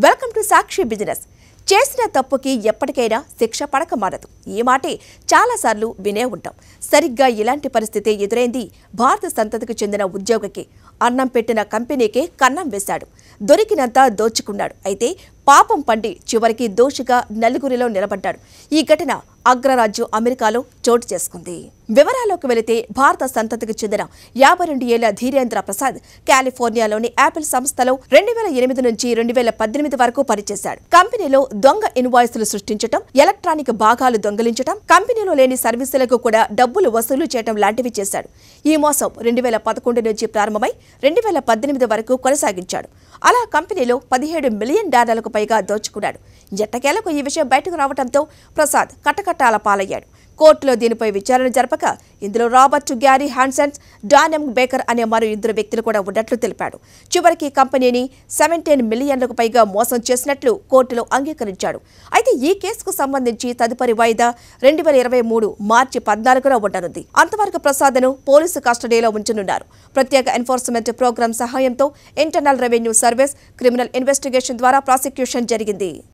welcome to Sakshi business చేసిన తప్పుకి ఎప్పటికైనా శిక్ష పడక మానదు ఈ మాటే చాలాసార్లు వినే ఉంటాం సరిగ్గా ఇలాంటి పరిస్థితి ఎదురైంది భారత సంతతికి చెందిన ఉద్యోగికి అన్నం పెట్టిన కంపెనీకే కన్నం వేశాడు దొరికినంత దోచుకున్నాడు అయితే పాపం పండి చివరికి దోషిగా నలుగురిలో నిలబడ్డాడు ఈ ఘటన అగ్రరాజ్యం అమెరికాలో చోటు చేసుకుంది వివరాల్లోకి వెళితే భారత సంతతికి చెందిన యాభై రెండు ఏళ్ల ధీరేంద్ర ప్రసాద్ కాలిఫోర్నియాలోని యాపిల్ సంస్థలో రెండు వేల ఎనిమిది నుంచి రెండు వేల పద్దెనిమిది వరకు పనిచేశాడు కంపెనీలో దొంగ ఇన్వాయిస్లు సృష్టించడం ఎలక్ట్రానిక్ భాగాలు దొంగిలించడం కంపెనీలో లేని సర్వీసులకు కూడా డబ్బులు వసూలు చేయడం లాంటివి చేశాడు ఈ మోసం రెండు వేల పదకొండు నుంచి ప్రారంభమై రెండు వేల పద్దెనిమిది వరకు కొనసాగించాడు అలా కంపెనీలో పదిహేడు మిలియన్ డాలర్లకు పైగా దోచుకున్నాడు ఎట్టకేలకు ఈ విషయం బయటకు రావడంతో ప్రసాద్ కటకటాల పాలయ్యాడు కోర్టులో దీనిపై విచారణ జరపక ఇందులో Robert Gary Hansons Danum Baker అనే మరో ఇద్దరు వ్యక్తులు కూడా ఉన్నట్లు తెలిపాడు చివరికి కంపెనీని సెవెంటీన్ మిలియన్లకు పైగా మోసం చేసినట్లు కోర్టులో అంగీకరించాడు అయితే ఈ కేసుకు సంబంధించి తదుపరి వాయిదా రెండు వేల ఇరవై మూడు మార్చి పద్నాలుగున ఉండనుంది అంతవరకు ప్రసాద్ను పోలీసు కస్టడీలో ఉంచనున్నారు ప్రత్యేక ఎన్ఫోర్స్మెంట్ ప్రోగ్రాం సహాయంతో internal revenue service criminal investigation ద్వారా ప్రాసిక్యూషన్ జరిగింది